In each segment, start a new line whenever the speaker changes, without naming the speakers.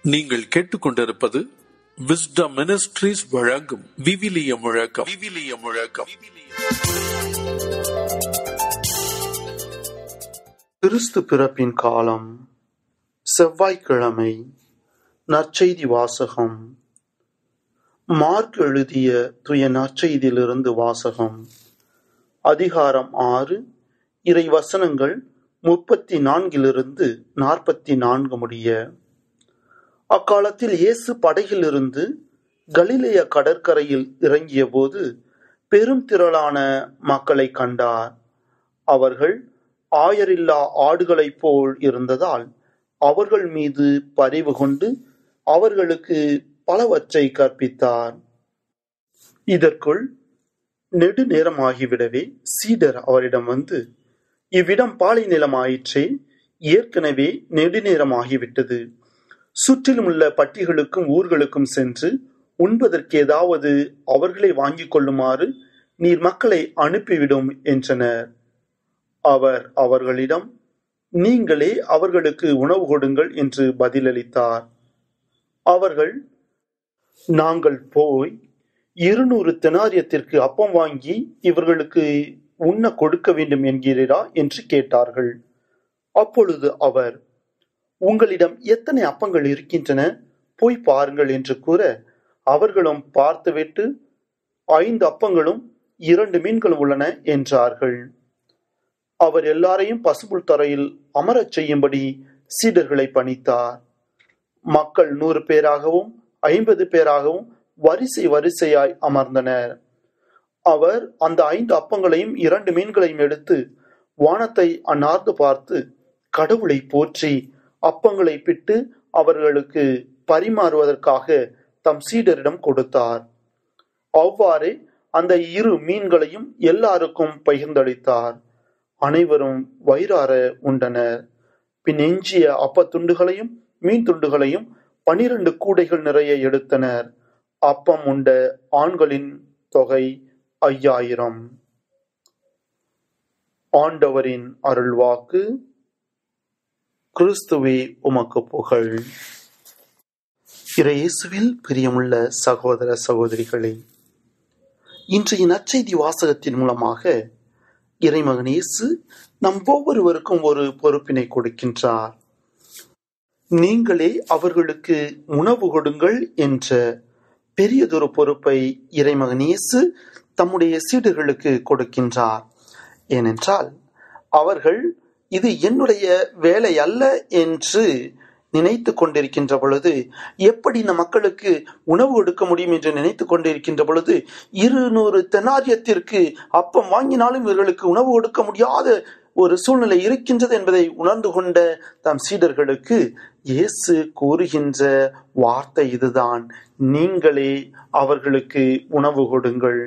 நீங்கள் கேட்டுக்கொண்டிருப்பது wisdom ministries வழங்கும் விவிலிய முழக்கம் விவிலிய முழக்கம்
கிறிஸ்து பிறப்பின் காலம் செவ்வாய்க்கிழமை நற்செய்தி வாசகம் மார்க் எழுதிய துய நற்செய்தியிலிருந்து வாசகம் அதிகாரம் ஆறு இறை வசனங்கள் முப்பத்தி நான்கிலிருந்து நாற்பத்தி நான்கு முடிய அக்காலத்தில் இயேசு படகிலிருந்து கலிலேய கடற்கரையில் இறங்கிய போது பெரும் திரளான மக்களை கண்டார் அவர்கள் ஆயரில்லா ஆடுகளைப் போல் இருந்ததால் அவர்கள் மீது பரிவு கொண்டு அவர்களுக்கு பலவற்றை கற்பித்தார் இதற்குள் நெடுநேரமாகிவிடவே சீடர் அவரிடம் வந்து இவ்விடம் பாலை நிலமாயிற்றே ஏற்கனவே நெடுநேரமாகிவிட்டது சுற்றிலும் உள்ள பட்டிகளுக்கும் ஊர்களுக்கும் சென்று உண்பதற்கு ஏதாவது அவர்களை வாங்கிக் கொள்ளுமாறு நீர் மக்களை அனுப்பிவிடும் என்றனர் அவர் அவர்களிடம் நீங்களே அவர்களுக்கு உணவு கொடுங்கள் என்று பதிலளித்தார் அவர்கள் நாங்கள் போய் இருநூறு தெனாரியத்திற்கு அப்பம் வாங்கி இவர்களுக்கு உண்ண கொடுக்க வேண்டும் என்கிறீரா என்று கேட்டார்கள் அப்பொழுது அவர் உங்களிடம் எத்தனை அப்பங்கள் இருக்கின்றன போய் பாருங்கள் என்று கூற அவர்களும் பார்த்துவிட்டு ஐந்து அப்பங்களும் இரண்டு மீன்களும் உள்ளன என்றார்கள் அவர் எல்லாரையும் பசுபுல் தரையில் அமரச் செய்யும்படி சீடர்களை பணித்தார் மக்கள் நூறு பேராகவும் ஐம்பது பேராகவும் வரிசை வரிசையாய் அமர்ந்தனர் அவர் அந்த ஐந்து அப்பங்களையும் இரண்டு மீன்களையும் எடுத்து வானத்தை அன்னார்ந்து பார்த்து கடவுளை போற்றி அப்பங்களை பிட்டு அவர்களுக்கு பரிமாறுவதற்காக தம் சீடரிடம் கொடுத்தார் அவ்வாறே அந்த இரு மீன்களையும் எல்லாருக்கும் பகிர்ந்தளித்தார் அனைவரும் வயிறார உண்டனர் பின் எஞ்சிய அப்ப துண்டுகளையும் மீன் துண்டுகளையும் பனிரெண்டு கூடைகள் நிறைய எடுத்தனர் அப்பம் உண்ட ஆண்களின் தொகை ஐயாயிரம் ஆண்டவரின் அருள்வாக்கு கிறிஸ்துவே உமக்கு புகழ் இயேசுவில் பிரியமுள்ள சகோதர சகோதரிகளே இன்றைய நற்செய்தி வாசகத்தின் மூலமாக இறைமகன் இயேசு நம் ஒவ்வொருவருக்கும் ஒரு பொறுப்பினை கொடுக்கின்றார் நீங்களே அவர்களுக்கு உணவு கொடுங்கள் என்ற பெரியதொரு பொறுப்பை இறைமகன் இயேசு தம்முடைய சீடர்களுக்கு கொடுக்கின்றார் ஏனென்றால் அவர்கள் இது என்னுடைய வேலை அல்ல என்று நினைத்து கொண்டிருக்கின்ற பொழுது எப்படி இந்த மக்களுக்கு உணவு கொடுக்க முடியும் என்று நினைத்து கொண்டிருக்கின்ற பொழுது இருநூறு தெனாரியத்திற்கு அப்பம் வாங்கினாலும் இவர்களுக்கு உணவு கொடுக்க முடியாத ஒரு சூழ்நிலை இருக்கின்றது என்பதை உணர்ந்து கொண்ட தம் சீடர்களுக்கு இயேசு கூறுகின்ற வார்த்தை இதுதான் நீங்களே அவர்களுக்கு உணவு கொடுங்கள்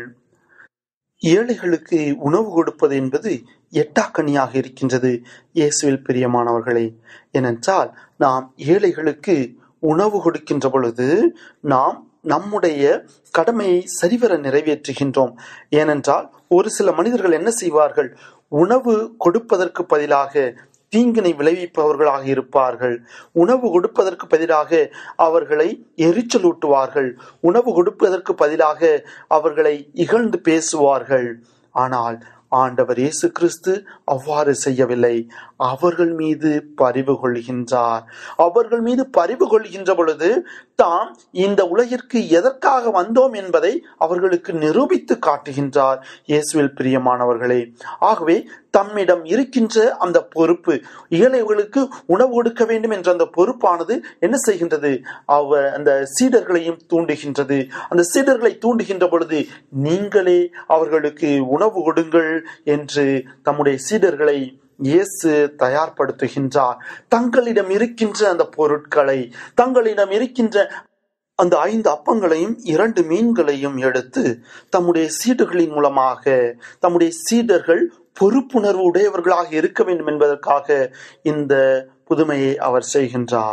ஏழைகளுக்கு உணவு கொடுப்பது என்பது எட்டாக்கனியாக இருக்கின்றது இயேசுவில் பிரியமானவர்களே ஏனென்றால் நாம் ஏழைகளுக்கு உணவு கொடுக்கின்ற பொழுது நாம் நம்முடைய கடமையை சரிவர நிறைவேற்றுகின்றோம் ஏனென்றால் ஒரு சில மனிதர்கள் என்ன செய்வார்கள் உணவு கொடுப்பதற்கு பதிலாக தீங்கினை விளைவிப்பவர்களாக இருப்பார்கள் உணவு கொடுப்பதற்கு பதிலாக அவர்களை எரிச்சலூட்டுவார்கள் உணவு கொடுப்பதற்கு பதிலாக அவர்களை இகழ்ந்து பேசுவார்கள் ஆனால் ஆண்டவர் இயேசு கிறிஸ்து அவ்வாறு செய்யவில்லை அவர்கள் மீது பரிவு கொள்கின்றார் அவர்கள் மீது பரிவு கொள்கின்ற பொழுது தாம் இந்த உலகிற்கு எதற்காக வந்தோம் என்பதை அவர்களுக்கு நிரூபித்து காட்டுகின்றார் இயேசுவில் பிரியமானவர்களே ஆகவே தம்மிடம் இருக்கின்ற அந்த பொறுப்பு ஏழைகளுக்கு உணவு கொடுக்க வேண்டும் என்ற அந்த பொறுப்பானது என்ன செய்கின்றது அவ அந்த சீடர்களையும் தூண்டுகின்றது அந்த சீடர்களை தூண்டுகின்ற பொழுது நீங்களே அவர்களுக்கு உணவு கொடுங்கள் என்று தம்முடைய சீடர்களை இயேசு தயார்படுத்துகின்றார் தங்களிடம் இருக்கின்ற அந்த பொருட்களை தங்களிடம் இருக்கின்ற அந்த ஐந்து அப்பங்களையும் இரண்டு மீன்களையும் எடுத்து தம்முடைய சீடர்களின் மூலமாக தம்முடைய சீடர்கள் பொறுப்புணர்வு உடையவர்களாக இருக்க வேண்டும் என்பதற்காக இந்த புதுமையை அவர் செய்கின்றார்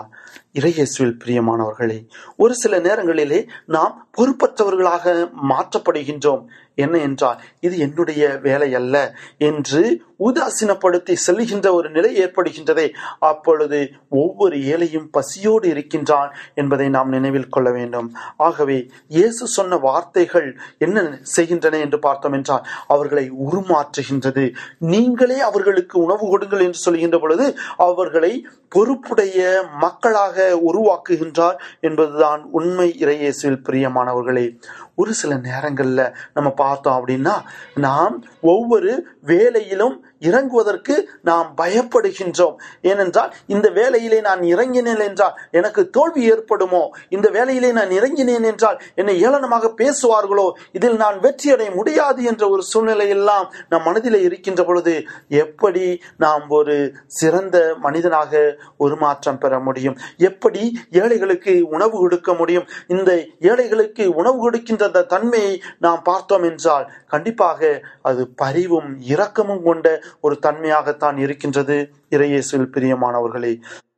இறையேசுவில் பிரியமானவர்களே ஒரு சில நேரங்களிலே நாம் பொறுப்பற்றவர்களாக மாற்றப்படுகின்றோம் என்ன என்றால் இது என்னுடைய வேலை அல்ல என்று உதாசீனப்படுத்தி செல்லுகின்ற ஒரு நிலை ஏற்படுகின்றதே அப்பொழுது ஒவ்வொரு ஏழையும் பசியோடு இருக்கின்றான் என்பதை நாம் நினைவில் கொள்ள வேண்டும் ஆகவே இயேசு சொன்ன வார்த்தைகள் என்ன செய்கின்றன என்று பார்த்தோம் என்றால் அவர்களை உருமாற்றுகின்றது நீங்களே அவர்களுக்கு உணவு கொடுங்கள் என்று சொல்கின்ற பொழுது அவர்களை பொறுப்புடைய மக்களாக உருவாக்குகின்றார் என்பதுதான் உண்மை இறையேசுவில் பிரியமானவர்களே ஒரு சில நேரங்கள்ல நம்ம பார்த்தோம் அப்படின்னா நாம் ஒவ்வொரு வேலையிலும் இறங்குவதற்கு நாம் பயப்படுகின்றோம் ஏனென்றால் இந்த வேலையிலே நான் இறங்கினேன் என்றால் எனக்கு தோல்வி ஏற்படுமோ இந்த வேலையிலே நான் இறங்கினேன் என்றால் என்னை ஏளனமாக பேசுவார்களோ இதில் நான் வெற்றியடைய முடியாது என்ற ஒரு சூழ்நிலையெல்லாம் நம் மனதில் இருக்கின்ற பொழுது எப்படி நாம் ஒரு சிறந்த மனிதனாக உருமாற்றம் பெற முடியும் எப்படி ஏழைகளுக்கு உணவு கொடுக்க முடியும் இந்த ஏழைகளுக்கு உணவு கொடுக்கின்ற அந்த தன்மையை நாம் பார்த்தோம் என்றால் கண்டிப்பாக அது பரிவும் இரக்கமும் கொண்ட ஒரு தன்மையாகத்தான் இருக்கின்றது இறையேசுவில் பிரியமானவர்களே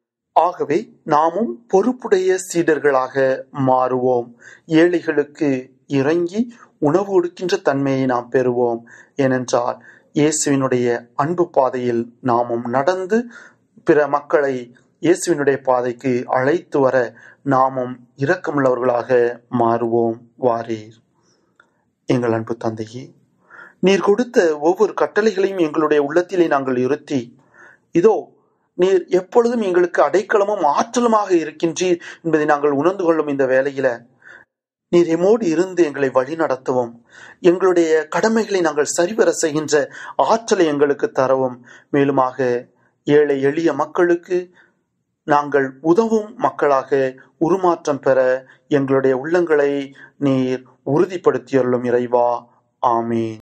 ஆகவே நாமும் பொறுப்புடைய சீடர்களாக மாறுவோம் ஏழைகளுக்கு இறங்கி உணவு கொடுக்கின்ற தன்மையை நாம் பெறுவோம் ஏனென்றால் இயேசுவினுடைய அன்பு பாதையில் நாமும் நடந்து பிற மக்களை இயேசுவினுடைய பாதைக்கு அழைத்து வர நாமும் இரக்கமுள்ளவர்களாக மாறுவோம் வாரீர் எங்கள் அன்பு தந்தையே நீர் கொடுத்த ஒவ்வொரு கட்டளைகளையும் எங்களுடைய உள்ளத்திலே நாங்கள் இருத்தி இதோ நீர் எப்பொழுதும் எங்களுக்கு அடைக்கலமும் ஆற்றலுமாக இருக்கின்றீர் என்பதை நாங்கள் உணர்ந்து கொள்ளும் இந்த வேளையில நீர் எம்மோடு இருந்து எங்களை வழி நடத்தவும் எங்களுடைய கடமைகளை நாங்கள் சரிவர செய்கின்ற ஆற்றலை எங்களுக்கு தரவும் மேலுமாக ஏழை எளிய மக்களுக்கு நாங்கள் உதவும் மக்களாக உருமாற்றம் பெற எங்களுடைய உள்ளங்களை நீர் உறுதிப்படுத்தியுள்ளும் இறைவா ஆமீன்